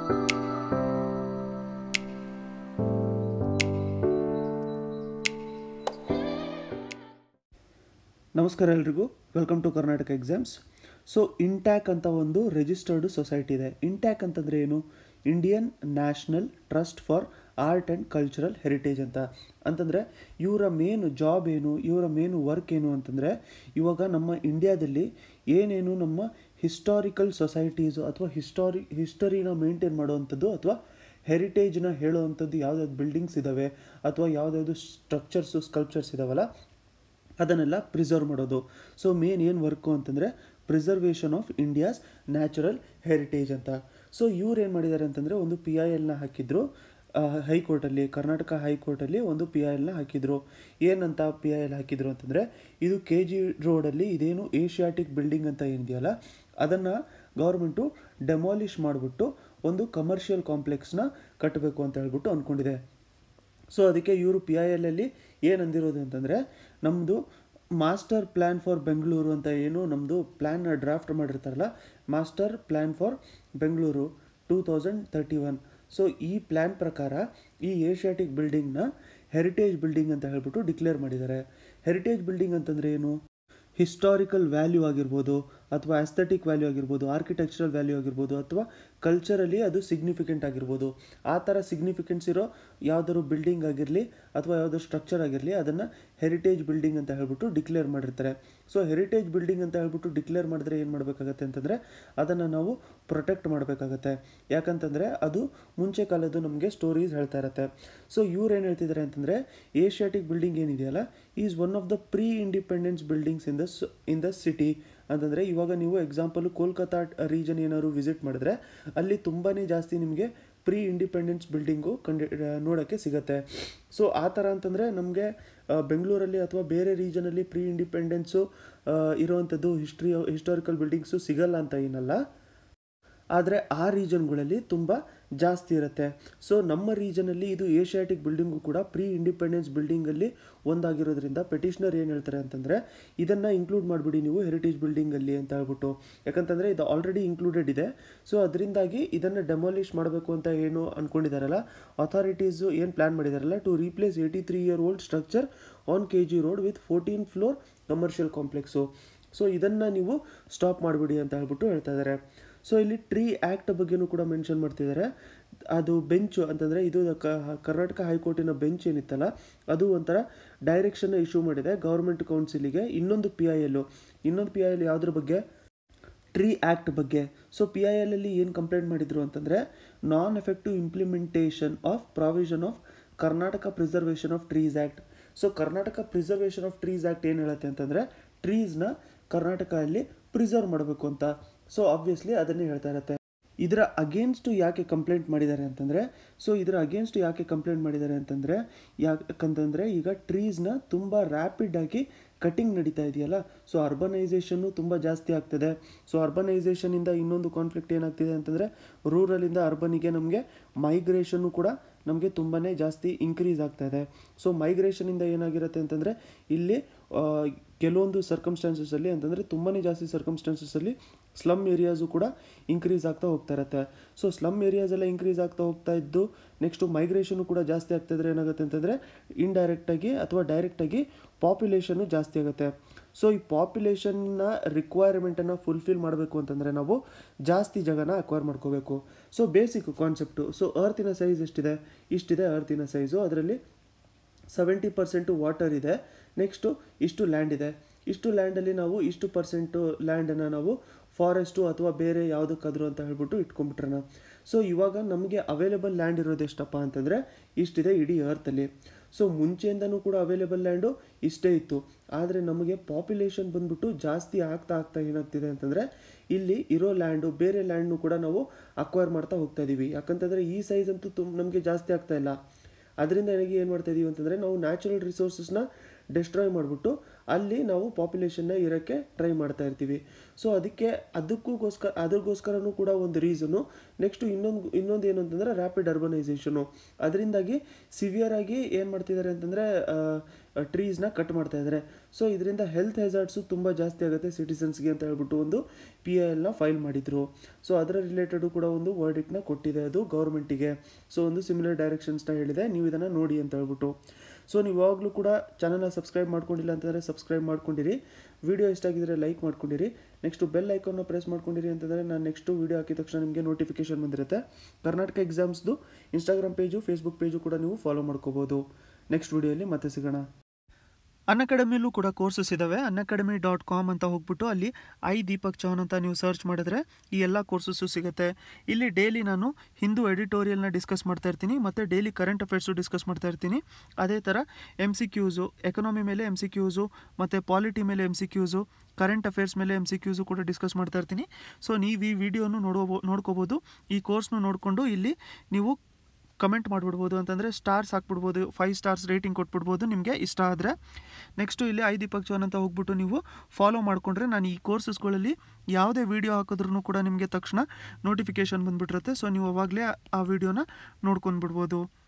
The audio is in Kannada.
ನಮಸ್ಕಾರ ಎಲ್ರಿಗೂ welcome to Karnataka exams so INTACH ಅಂತ ಒಂದು ರಿಜಿಸ್ಟರ್ಡ್ ಸೊಸೈಟಿ ಇದೆ ಇಂಟ್ಯಾಕ್ ಅಂತಂದರೆ ಏನು Indian National Trust for Art and Cultural Heritage ಅಂತ ಅಂತಂದರೆ ಇವರ ಮೇನ್ ಜಾಬ್ ಏನು ಇವರ ಮೇನ್ ವರ್ಕ್ ಏನು ಅಂತಂದರೆ ಇವಾಗ ನಮ್ಮ ಇಂಡಿಯಾದಲ್ಲಿ ಏನೇನು ನಮ್ಮ ಹಿಸ್ಟಾರಿಕಲ್ ಸೊಸೈಟೀಸು ಅಥವಾ ಹಿಸ್ಟಾರಿ ಹಿಸ್ಟರಿನ ಮೇಂಟೈನ್ ಮಾಡುವಂಥದ್ದು ಅಥವಾ ಹೆರಿಟೇಜ್ನ ಹೇಳುವಂಥದ್ದು ಯಾವುದಾದ್ರು ಬಿಲ್ಡಿಂಗ್ಸ್ ಇದ್ದಾವೆ ಅಥವಾ ಯಾವುದಾದ್ರು ಸ್ಟ್ರಕ್ಚರ್ಸು ಸ್ಕಲ್ಪ್ಚರ್ಸ್ ಇದ್ದಾವಲ್ಲ ಅದನ್ನೆಲ್ಲ ಪ್ರಿಸರ್ವ್ ಮಾಡೋದು ಸೊ ಮೇನ್ ಏನು ವರ್ಕು ಅಂತಂದರೆ preservation of India's natural heritage ಅಂತ ಸೊ ಇವ್ರು ಏನು ಮಾಡಿದ್ದಾರೆ ಅಂತಂದರೆ ಒಂದು ಪಿ ಐ ಎಲ್ನ ಹಾಕಿದ್ರು ಹೈಕೋರ್ಟಲ್ಲಿ ಕರ್ನಾಟಕ ಹೈಕೋರ್ಟಲ್ಲಿ ಒಂದು ಪಿ ಐ ಎಲ್ನ ಹಾಕಿದ್ರು ಏನಂತ ಪಿ ಐ ಎಲ್ ಹಾಕಿದ್ರು ಅಂತಂದರೆ ಇದು ಕೆ ಜಿ ರೋಡಲ್ಲಿ ಇದೇನು ಏಷ್ಯಾಟಿಕ್ ಬಿಲ್ಡಿಂಗ್ ಅಂತ ಏನಿದೆಯಲ್ಲ ಅದನ್ನು ಗೌರ್ಮೆಂಟು ಡೆಮಾಲಿಷ್ ಮಾಡಿಬಿಟ್ಟು ಒಂದು ಕಮರ್ಷಿಯಲ್ ಕಾಂಪ್ಲೆಕ್ಸ್ನ ಕಟ್ಟಬೇಕು ಅಂತ ಹೇಳ್ಬಿಟ್ಟು ಅಂದ್ಕೊಂಡಿದೆ ಸೊ ಅದಕ್ಕೆ ಇವರು ಪಿ ಐ ಎಲ್ಲಲ್ಲಿ ಏನು ಅಂದಿರೋದು ಅಂತಂದರೆ ನಮ್ಮದು ಮಾಸ್ಟರ್ ಪ್ಲ್ಯಾನ್ ಫಾರ್ ಬೆಂಗಳೂರು ಅಂತ ಏನು ನಮ್ಮದು ಪ್ಲ್ಯಾನ್ನ ಡ್ರಾಫ್ಟ್ ಮಾಡಿರ್ತಾರಲ್ಲ master plan for Bengaluru two thousand thirty one so ಈ ಪ್ಲ್ಯಾನ್ ಪ್ರಕಾರ ಈ ಏಷ್ಯಾಟಿಕ್ ಬಿಲ್ಡಿಂಗ್ನ ಹೆರಿಟೇಜ್ ಬಿಲ್ಡಿಂಗ್ ಅಂತ ಹೇಳ್ಬಿಟ್ಟು ಡಿಕ್ಲೇರ್ ಮಾಡಿದ್ದಾರೆ ಹೆರಿಟೇಜ್ ಬಿಲ್ಡಿಂಗ್ ಅಂತಂದರೆ ಏನು ಹಿಸ್ಟಾರಿಕಲ್ ವ್ಯಾಲ್ಯೂ ಆಗಿರ್ಬೋದು ಅಥವಾ ಆಸ್ಥೆಟಿಕ್ ವ್ಯಾಲ್ಯೂ ಆಗಿರ್ಬೋದು ಆರ್ಕಿಟೆಕ್ಚರಲ್ ವ್ಯಾಲ್ಯೂ ಆಗಿರ್ಬೋದು ಅಥವಾ ಕಲ್ಚರಲಿ ಅದು ಸಿಗ್ನಿಫಿಕೆಂಟ್ ಆಗಿರ್ಬೋದು ಆ ಥರ ಸಿಗ್ನಿಫಿಕೆನ್ಸ್ ಇರೋ ಯಾವ್ದಾದ್ರು ಬಿಲ್ಡಿಂಗ್ ಆಗಿರಲಿ ಅಥವಾ ಯಾವುದಾದ್ರು ಸ್ಟ್ರಕ್ಚರ್ ಆಗಿರಲಿ ಅದನ್ನು ಹೆರಿಟೇಜ್ ಬಿಲ್ಡಿಂಗ್ ಅಂತ ಹೇಳ್ಬಿಟ್ಟು ಡಿಕ್ಲೇರ್ ಮಾಡಿರ್ತಾರೆ ಸೊ ಹೆರಿಟೇಜ್ ಬಿಲ್ಡಿಂಗ್ ಅಂತ ಹೇಳ್ಬಿಟ್ಟು ಡಿಕ್ಲೇರ್ ಮಾಡಿದ್ರೆ ಏನು ಮಾಡಬೇಕಾಗತ್ತೆ ಅಂತಂದರೆ ಅದನ್ನು ನಾವು ಪ್ರೊಟೆಕ್ಟ್ ಮಾಡಬೇಕಾಗತ್ತೆ ಯಾಕಂತಂದರೆ ಅದು ಮುಂಚೆ ಕಾಲದ್ದು ನಮಗೆ ಸ್ಟೋರೀಸ್ ಹೇಳ್ತಾ ಇರುತ್ತೆ ಸೊ ಇವ್ರು ಏನು ಹೇಳ್ತಿದ್ದಾರೆ ಅಂತಂದರೆ ಏಷ್ಯಾಟಿಕ್ ಬಿಲ್ಡಿಂಗ್ ಏನಿದೆಯಲ್ಲ is one of the pre independence buildings in the in the city ಅಂತಂದರೆ ಇವಾಗ ನೀವು ಎಕ್ಸಾಂಪಲು ಕೋಲ್ಕತ್ತಾ ರೀಜನ್ ಏನಾದ್ರು ವಿಸಿಟ್ ಮಾಡಿದ್ರೆ ಅಲ್ಲಿ ತುಂಬಾ ಜಾಸ್ತಿ ನಿಮಗೆ ಪ್ರೀ ಇಂಡಿಪೆಂಡೆನ್ಸ್ ಬಿಲ್ಡಿಂಗು ಕಂಡು ನೋಡೋಕ್ಕೆ ಸಿಗುತ್ತೆ ಸೊ ಆ ಥರ ಅಂತಂದರೆ ನಮಗೆ ಬೆಂಗಳೂರಲ್ಲಿ ಅಥವಾ ಬೇರೆ ರೀಜನಲ್ಲಿ ಪ್ರೀ ಇಂಡಿಪೆಂಡೆನ್ಸು ಇರೋವಂಥದ್ದು ಹಿಸ್ಟ್ರಿ ಹಿಸ್ಟಾರಿಕಲ್ ಬಿಲ್ಡಿಂಗ್ಸು ಸಿಗಲ್ಲ ಅಂತ ಏನಲ್ಲ ಆದರೆ ಆ ರೀಜನ್ಗಳಲ್ಲಿ ತುಂಬ ಜಾಸ್ತಿ ಇರುತ್ತೆ ಸೊ ನಮ್ಮ ರೀಜನಲ್ಲಿ ಇದು ಏಷ್ಯಾಟಿಕ್ ಬಿಲ್ಡಿಂಗು ಕೂಡ ಪ್ರೀ ಇಂಡಿಪೆಂಡೆನ್ಸ್ ಬಿಲ್ಡಿಂಗಲ್ಲಿ ಒಂದಾಗಿರೋದ್ರಿಂದ ಪೆಟಿಷನರ್ ಏನು ಹೇಳ್ತಾರೆ ಅಂತಂದರೆ ಇದನ್ನು ಇನ್ಕ್ಲೂಡ್ ಮಾಡಿಬಿಡಿ ನೀವು ಹೆರಿಟೇಜ್ ಬಿಲ್ಡಿಂಗಲ್ಲಿ ಅಂತ ಹೇಳ್ಬಿಟ್ಟು ಯಾಕಂತಂದರೆ ಇದು ಆಲ್ರೆಡಿ ಇನ್ಕ್ಲೂಡೆಡ್ ಇದೆ ಸೊ ಅದರಿಂದಾಗಿ ಇದನ್ನು ಡೆಮಾಲಿಷ್ ಮಾಡಬೇಕು ಅಂತ ಏನು ಅಂದ್ಕೊಂಡಿದ್ದಾರಲ್ಲ ಅಥಾರಿಟೀಸು ಏನು ಪ್ಲ್ಯಾನ್ ಮಾಡಿದಾರಲ್ಲ to replace eighty three year old structure on K G road with fourteen floor commercial complex so ಇದನ್ನು ನೀವು ಸ್ಟಾಪ್ ಮಾಡಿಬಿಡಿ ಅಂತ ಹೇಳ್ಬಿಟ್ಟು ಹೇಳ್ತಾ ಇದ್ದಾರೆ ಸೊ ಇಲ್ಲಿ ಟ್ರೀ ಆ್ಯಕ್ಟ್ ಬಗ್ಗೆನೂ ಕೂಡ ಮೆನ್ಷನ್ ಮಾಡ್ತಿದ್ದಾರೆ ಅದು ಬೆಂಚು ಅಂತಂದರೆ ಇದು ಕರ್ನಾಟಕ ಹೈಕೋರ್ಟಿನ ಬೆಂಚ್ ಏನಿತ್ತಲ್ಲ ಅದು ಒಂಥರ ಡೈರೆಕ್ಷನ್ನ ಇಶ್ಯೂ ಮಾಡಿದೆ ಗೌರ್ಮೆಂಟ್ ಕೌನ್ಸಿಲಿಗೆ ಇನ್ನೊಂದು ಪಿ ಐ ಎಲ್ಲು ಇನ್ನೊಂದು ಪಿ ಐ ಎಲ್ ಯಾವುದ್ರ ಬಗ್ಗೆ ಟ್ರೀ ಆ್ಯಕ್ಟ್ ಬಗ್ಗೆ ಸೊ ಪಿ ಐ ಎಲ್ ಅಲ್ಲಿ ಏನು ಕಂಪ್ಲೇಂಟ್ ಮಾಡಿದರು ಅಂತಂದರೆ non effective implementation of provision of Karnataka preservation of trees act so Karnataka preservation of trees act ಏನು ಹೇಳುತ್ತೆ ಅಂತಂದರೆ ಟ್ರೀಸ್ನ ಕರ್ನಾಟಕದಲ್ಲಿ ಪ್ರಿಸರ್ವ್ ಮಾಡಬೇಕು ಅಂತ ಸೊ ಆಬ್ವಿಯಸ್ಲಿ ಅದನ್ನೇ ಹೇಳ್ತಾ ಇರುತ್ತೆ ಇದರ ಅಗೇನ್ಸ್ಟು ಯಾಕೆ ಕಂಪ್ಲೇಂಟ್ ಮಾಡಿದ್ದಾರೆ ಅಂತಂದರೆ ಸೊ ಇದರ ಅಗೇನ್ಸ್ಟ್ ಯಾಕೆ ಕಂಪ್ಲೇಂಟ್ ಮಾಡಿದ್ದಾರೆ ಅಂತಂದರೆ ಯಾಕಂತಂದರೆ ಈಗ ಟ್ರೀಸ್ನ ತುಂಬ ರ್ಯಾಪಿಡಾಗಿ ಕಟಿಂಗ್ ನಡೀತಾ ಇದೆಯಲ್ಲ ಸೊ ಅರ್ಬನೈಸೇಷನ್ನು ತುಂಬ ಜಾಸ್ತಿ ಆಗ್ತದೆ ಸೊ ಅರ್ಬನೈಸೇಷನಿಂದ ಇನ್ನೊಂದು ಕಾನ್ಫ್ಲಿಕ್ಟ್ ಏನಾಗ್ತಿದೆ ಅಂತಂದರೆ ರೂರಲಿಂದ ಅರ್ಬನಿಗೆ ನಮಗೆ ಮೈಗ್ರೇಷನ್ನು ಕೂಡ ನಮಗೆ ತುಂಬಾ ಜಾಸ್ತಿ ಇನ್ಕ್ರೀಸ್ ಆಗ್ತಾ ಇದೆ ಸೊ ಮೈಗ್ರೇಷನಿಂದ ಏನಾಗಿರುತ್ತೆ ಅಂತಂದರೆ ಇಲ್ಲಿ ಕೆಲವೊಂದು ಸರ್ಕಮ್ಸ್ಟಾನ್ಸಸಲ್ಲಿ ಅಂತಂದರೆ ತುಂಬಾ ಜಾಸ್ತಿ ಸರ್ಕಮ್ಸ್ಟಾನ್ಸಸಲ್ಲಿ ಸ್ಲಮ್ ಏರಿಯಾಸು ಕೂಡ ಇನ್ಕ್ರೀಸ್ ಆಗ್ತಾ ಹೋಗ್ತಾ ಇರುತ್ತೆ ಸೊ ಸ್ಲಮ್ ಏರಿಯಾಸ್ ಎಲ್ಲ ಇನ್ಕ್ರೀಸ್ ಆಗ್ತಾ ಹೋಗ್ತಾ ಇದ್ದು ನೆಕ್ಸ್ಟು ಮೈಗ್ರೇಷನು ಕೂಡ ಜಾಸ್ತಿ ಆಗ್ತಾಯಿದ್ರೆ ಏನಾಗುತ್ತೆ ಅಂತಂದರೆ ಇಂಡೈರೆಕ್ಟಾಗಿ ಅಥವಾ ಡೈರೆಕ್ಟಾಗಿ ಪಾಪ್ಯುಲೇಷನ್ನು ಜಾಸ್ತಿ ಆಗುತ್ತೆ ಸೊ ಈ ಪಾಪ್ಯುಲೇಷನ್ನ ರಿಕ್ವೈರ್ಮೆಂಟನ್ನು ಫುಲ್ಫಿಲ್ ಮಾಡಬೇಕು ಅಂತಂದರೆ ನಾವು ಜಾಸ್ತಿ ಜಾಗನ ಅಕ್ವೈರ್ ಮಾಡ್ಕೋಬೇಕು ಸೊ ಬೇಸಿಕ್ ಕಾನ್ಸೆಪ್ಟು ಸೊ ಅರ್ತಿನ ಸೈಜ್ ಎಷ್ಟಿದೆ ಇಷ್ಟಿದೆ ಅರ್ತಿನ ಸೈಜು ಅದರಲ್ಲಿ ಸೆವೆಂಟಿ ಪರ್ಸೆಂಟು ವಾಟರ್ ಇದೆ ನೆಕ್ಸ್ಟು ಇಷ್ಟು ಲ್ಯಾಂಡ್ ಇದೆ ಇಷ್ಟು ಲ್ಯಾಂಡಲ್ಲಿ ನಾವು ಇಷ್ಟು ಪರ್ಸೆಂಟು ಲ್ಯಾಂಡನ್ನು ನಾವು ಫಾರೆಸ್ಟು ಅಥವಾ ಬೇರೆ ಯಾವುದಕ್ಕಾದ್ರು ಅಂತ ಹೇಳ್ಬಿಟ್ಟು ಇಟ್ಕೊಂಡ್ಬಿಟ್ರಣ ಸೊ ಇವಾಗ ನಮಗೆ ಅವೈಲೇಬಲ್ ಲ್ಯಾಂಡ್ ಇರೋದು ಎಷ್ಟಪ್ಪ ಅಂತಂದರೆ ಇಷ್ಟಿದೆ ಇಡೀ ಅರ್ತಲ್ಲಿ ಸೊ ಮುಂಚೆಯಿಂದನೂ ಕೂಡ ಅವೈಲೇಬಲ್ ಲ್ಯಾಂಡು ಇಷ್ಟೇ ಇತ್ತು ಆದರೆ ನಮಗೆ ಪಾಪ್ಯುಲೇಷನ್ ಬಂದ್ಬಿಟ್ಟು ಜಾಸ್ತಿ ಆಗ್ತಾ ಆಗ್ತಾ ಏನಾಗ್ತಿದೆ ಅಂತಂದರೆ ಇಲ್ಲಿ ಇರೋ ಲ್ಯಾಂಡು ಬೇರೆ ಲ್ಯಾಂಡ್ನು ಕೂಡ ನಾವು ಅಕ್ವೈರ್ ಮಾಡ್ತಾ ಹೋಗ್ತಾ ಇದ್ದೀವಿ ಯಾಕಂತಂದರೆ ಈ ಸೈಜ್ ಅಂತೂ ತುಂಬ ನಮಗೆ ಜಾಸ್ತಿ ಆಗ್ತಾ ಇಲ್ಲ ಅದರಿಂದ ನನಗೆ ಏನು ಮಾಡ್ತಾ ಇದೀವಿ ಅಂತಂದರೆ ನಾವು ನ್ಯಾಚುರಲ್ ರಿಸೋರ್ಸಸ್ನ ಡೆಸ್ಟ್ರಾಯ್ ಮಾಡಿಬಿಟ್ಟು ಅಲ್ಲಿ ನಾವು ಪಾಪ್ಯುಲೇಷನ್ನ ಇರೋಕ್ಕೆ ಟ್ರೈ ಮಾಡ್ತಾ ಇರ್ತೀವಿ ಸೊ ಅದಕ್ಕೆ ಅದಕ್ಕೂಗೋಸ್ಕರ ಅದ್ರಗೋಸ್ಕರನೂ ಕೂಡ ಒಂದು ರೀಸನು ನೆಕ್ಸ್ಟು ಇನ್ನೊಂದು ಇನ್ನೊಂದು ಏನು ಅಂತಂದರೆ ರ್ಯಾಪಿಡ್ ಅರ್ಬನೈಸೇಷನು ಅದರಿಂದಾಗಿ ಸಿವಿಯರ್ ಆಗಿ ಏನು ಮಾಡ್ತಿದ್ದಾರೆ ಅಂತಂದರೆ ಟ್ರೀಸ್ನ ಕಟ್ ಮಾಡ್ತಾ ಇದ್ದಾರೆ ಸೊ ಇದರಿಂದ ಹೆಲ್ತ್ ಹೆಜಾರ್ಡ್ಸು ತುಂಬ ಜಾಸ್ತಿ ಆಗುತ್ತೆ ಸಿಟಿಸನ್ಸ್ಗೆ ಅಂತ ಹೇಳ್ಬಿಟ್ಟು ಒಂದು ಪಿ ಎ ಎಲ್ನ ಫೈಲ್ ಮಾಡಿದರು ಸೊ ಅದರ ರಿಲೇಟೆಡು ಕೂಡ ಒಂದು ವರ್ಡಿಕ್ನ ಕೊಟ್ಟಿದೆ ಅದು ಗೌರ್ಮೆಂಟಿಗೆ ಸೊ ಒಂದು ಸಿಮಿಲರ್ ಡೈರೆಕ್ಷನ್ಸ್ನ ಹೇಳಿದೆ ನೀವು ಇದನ್ನು ನೋಡಿ ಅಂತ ಹೇಳ್ಬಿಟ್ಟು ಸೊ ನೀವು ಯಾವಾಗಲೂ ಕೂಡ ಚಾನಲ್ನ ಸಬ್ಸ್ಕ್ರೈಬ್ ಮಾಡ್ಕೊಂಡಿಲ್ಲ ಅಂತಂದರೆ ಸಬ್ಸ್ಕ್ರೈಬ್ ಮಾಡ್ಕೊಂಡಿರಿ ವಿಡಿಯೋ ಇಷ್ಟ ಆಗಿದ್ರೆ ಲೈಕ್ ಮಾಡ್ಕೊಂಡಿರಿ ನೆಕ್ಸ್ಟು ಬೆಲ್ ಐಕಾನ್ನ ಪ್ರೆಸ್ ಮಾಡ್ಕೊಂಡಿರಿ ಅಂತಂದರೆ ನಾನು ನೆಕ್ಸ್ಟು ವಿಡಿಯೋ ಹಾಕಿದ ತಕ್ಷಣ ನಿಮಗೆ ನೋಟಿಫಿಕೇಶನ್ ಬಂದಿರುತ್ತೆ ಕರ್ನಾಟಕ ಎಕ್ಸಾಮ್ಸ್ದು ಇನ್ಸ್ಟಾಗ್ರಾಮ್ ಪೇಜು ಫೇಸ್ಬುಕ್ ಪೇಜು ಕೂಡ ನೀವು ಫಾಲೋ ಮಾಡ್ಕೋಬೋದು ನೆಕ್ಸ್ಟ್ ವಿಡಿಯೋಲಿ ಮತ್ತೆ ಸಿಗೋಣ ಅನ್ ಅಕಾಡೆಮಿಲೂ ಕೂಡ ಕೋರ್ಸಸ್ ಇದ್ದಾವೆ ಅನ್ ಅಕಾಡೆಮಿ ಡಾಟ್ ಕಾಮ್ ಅಂತ ಹೋಗ್ಬಿಟ್ಟು ಅಲ್ಲಿ ಐ ದೀಪಕ್ ಚೌಹಾನ್ ಅಂತ ನೀವು ಸರ್ಚ್ ಮಾಡಿದ್ರೆ ಈ ಎಲ್ಲ ಕೋರ್ಸಸ್ಸು ಸಿಗುತ್ತೆ ಇಲ್ಲಿ ಡೈಲಿ ನಾನು ಹಿಂದೂ ಎಡಿಟೋರಿಯಲ್ನ ಡಿಸ್ಕಸ್ ಮಾಡ್ತಾ ಇರ್ತೀನಿ ಮತ್ತು ಡೈಲಿ ಕರೆಂಟ್ ಅಫೇರ್ಸು ಡಿಸ್ಕಸ್ ಮಾಡ್ತಾ ಇರ್ತೀನಿ ಅದೇ ಥರ ಎಮ್ ಸಿ ಕ್ಯೂಸು ಎಕನಾಮಿ ಮೇಲೆ ಎಮ್ ಸಿ ಕ್ಯೂಸು ಮತ್ತು ಪಾಲಿಟಿ ಮೇಲೆ M C Qs current affairs ಮೇಲೆ ಎಮ್ ಸಿ ಕ್ಯೂಸು ಕೂಡ ಡಿಸ್ಕಸ್ ಮಾಡ್ತಾ ಇರ್ತೀನಿ ಸೊ ನೀವು ಈ ವಿಡಿಯೋನು ನೋಡೋ ನೋಡ್ಕೋಬೋದು ಈ ಕೋರ್ಸ್ನು ನೋಡಿಕೊಂಡು ಇಲ್ಲಿ ನೀವು ಕಮೆಂಟ್ ಮಾಡಿಬಿಡ್ಬೋದು ಅಂತಂದರೆ ಸ್ಟಾರ್ಸ್ ಹಾಕ್ಬಿಡ್ಬೋದು ಫೈವ್ ಸ್ಟಾರ್ಸ್ ರೇಟಿಂಗ್ ಕೊಟ್ಬಿಡ್ಬೋದು ನಿಮಗೆ ಇಷ್ಟ ಆದರೆ ನೆಕ್ಸ್ಟು ಇಲ್ಲಿ ಐ ದೀಪಕ್ ಚೌಹಾನ್ ಅಂತ ಹೋಗ್ಬಿಟ್ಟು ನೀವು ಫಾಲೋ ಮಾಡಿಕೊಂಡ್ರೆ ನಾನು ಈ ಕೋರ್ಸಸ್ಗಳಲ್ಲಿ ಯಾವುದೇ ವೀಡಿಯೋ ಹಾಕಿದ್ರೂ ಕೂಡ ನಿಮಗೆ ತಕ್ಷಣ ನೋಟಿಫಿಕೇಷನ್ ಬಂದುಬಿಟ್ಟಿರುತ್ತೆ ಸೊ ನೀವು ಅವಾಗಲೇ ಆ ವಿಡಿಯೋನ ನೋಡ್ಕೊಂಡ್ಬಿಡ್ಬೋದು